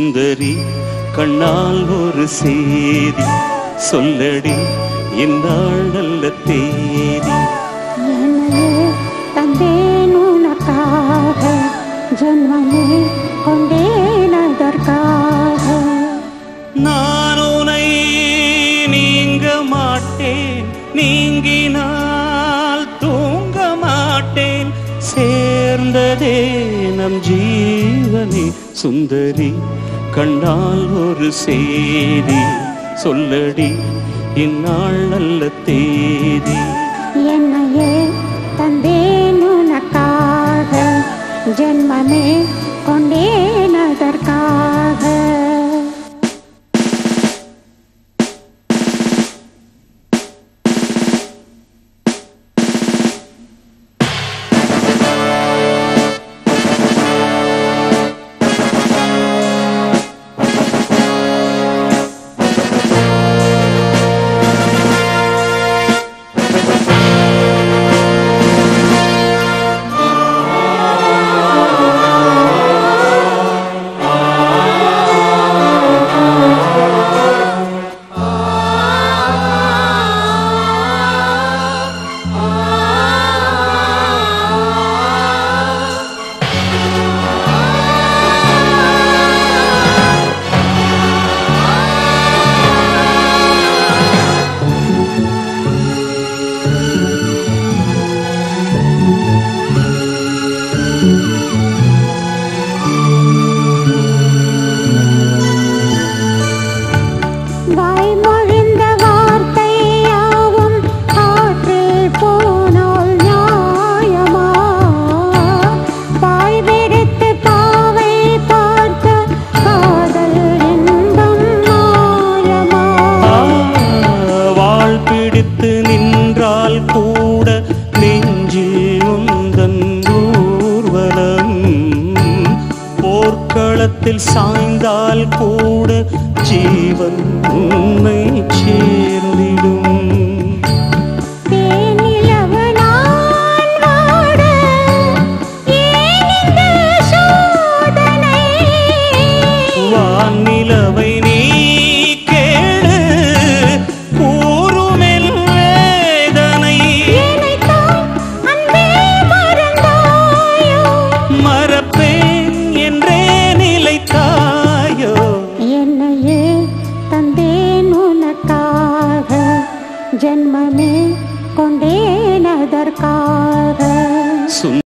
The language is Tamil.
சுந்தரி கண்ணால் ஒரு செய்தி சொல்லடி இந்நாள் நல்ல தேதி என்னையே தந்தேன் உனக்காக ஜன்மமே கொண்டேன் அதற்காக நான் உனை நீங்க மாட்டேன் நீங்கினால் தூங்க மாட்டேன் சேர்ந்ததே நம் ஜீவனே சுந்தரி கண்ணால் ஒரு செய்தி சொல்லடி இந்நாள் நல்ல தேதி என்னையே தந்தேன் உனக்காக ஜென்மமே கொண்டேன் அதற்காக வாய்மொழிந்த வார்த்தையாவும் காற்றில் போனால் நியாயமா பாய் விடுத்து பாவை பார்த்த காதல் இன்பம் மாயமா வாழ் பிடித்து நின்றால் கூட நெஞ்சில் உந்தன் ஊர்வலம் போர்க்களத்தில் சாய்ந்தால் கூட ஜீவன் உன்னை